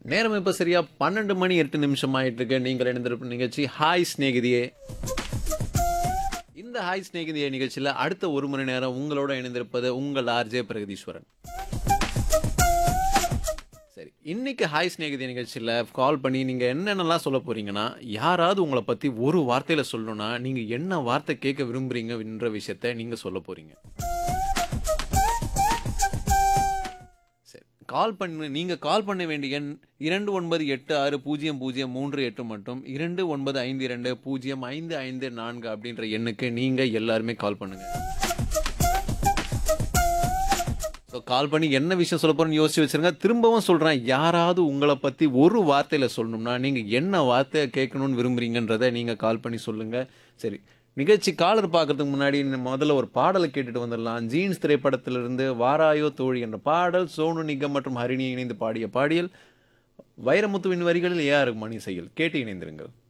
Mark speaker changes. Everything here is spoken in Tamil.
Speaker 1: நேரம் இப்போ சரியா பன்னெண்டு மணி எட்டு நிமிஷம் ஆயிட்டு இருக்கு நீங்கள் இணைந்திருக்கும் நிகழ்ச்சி ஹாய் ஸ்நேகிதியே இந்த ஹாய் ஸ்நேகிதியே நிகழ்ச்சியில் அடுத்த ஒரு மணி நேரம் உங்களோட இணைந்திருப்பது உங்கள் ஆர்ஜே பிரகதீஸ்வரன் சரி இன்னைக்கு ஹாய் ஸ்நேகிதி நிகழ்ச்சியில் கால் பண்ணி நீங்கள் என்னென்னலாம் சொல்ல போறீங்கன்னா யாராவது உங்களை பற்றி ஒரு வார்த்தையில் சொல்லணும்னா நீங்கள் என்ன வார்த்தை கேட்க விரும்புறீங்கன்ற விஷயத்த நீங்கள் சொல்ல போறீங்க சரி கால் பண்ண நீங்கள் கால் பண்ண வேண்டிய எண் இரண்டு ஒன்பது எட்டு ஆறு பூஜ்ஜியம் பூஜ்ஜியம் மூன்று எட்டு மற்றும் இரண்டு ஒன்பது ஐந்து இரண்டு பூஜ்ஜியம் ஐந்து ஐந்து நான்கு அப்படின்ற எண்ணுக்கு நீங்கள் எல்லாருமே கால் பண்ணுங்கள் ஸோ கால் பண்ணி என்ன விஷயம் சொல்ல போறேன்னு யோசிச்சு வச்சிருங்க திரும்பவும் சொல்கிறேன் யாராவது உங்களை பற்றி ஒரு வார்த்தையில் சொல்லணும்னா நீங்கள் என்ன வார்த்தை கேட்கணும்னு விரும்புறீங்கன்றதை நீங்கள் கால் பண்ணி சொல்லுங்கள் சரி நிகழ்ச்சி காலர் பார்க்கறதுக்கு முன்னாடி இந்த முதல்ல ஒரு பாடலை கேட்டுட்டு வந்துடலாம் ஜீன்ஸ் திரைப்படத்திலிருந்து வாராயோ தோழி என்ற பாடல் சோனு நிகம் மற்றும் ஹரிணி இணைந்து பாடிய பாடியல் வைரமுத்துவின் வரிகளில் ஏஆர் மணி செயல் கேட்டு இணைந்திருங்கள்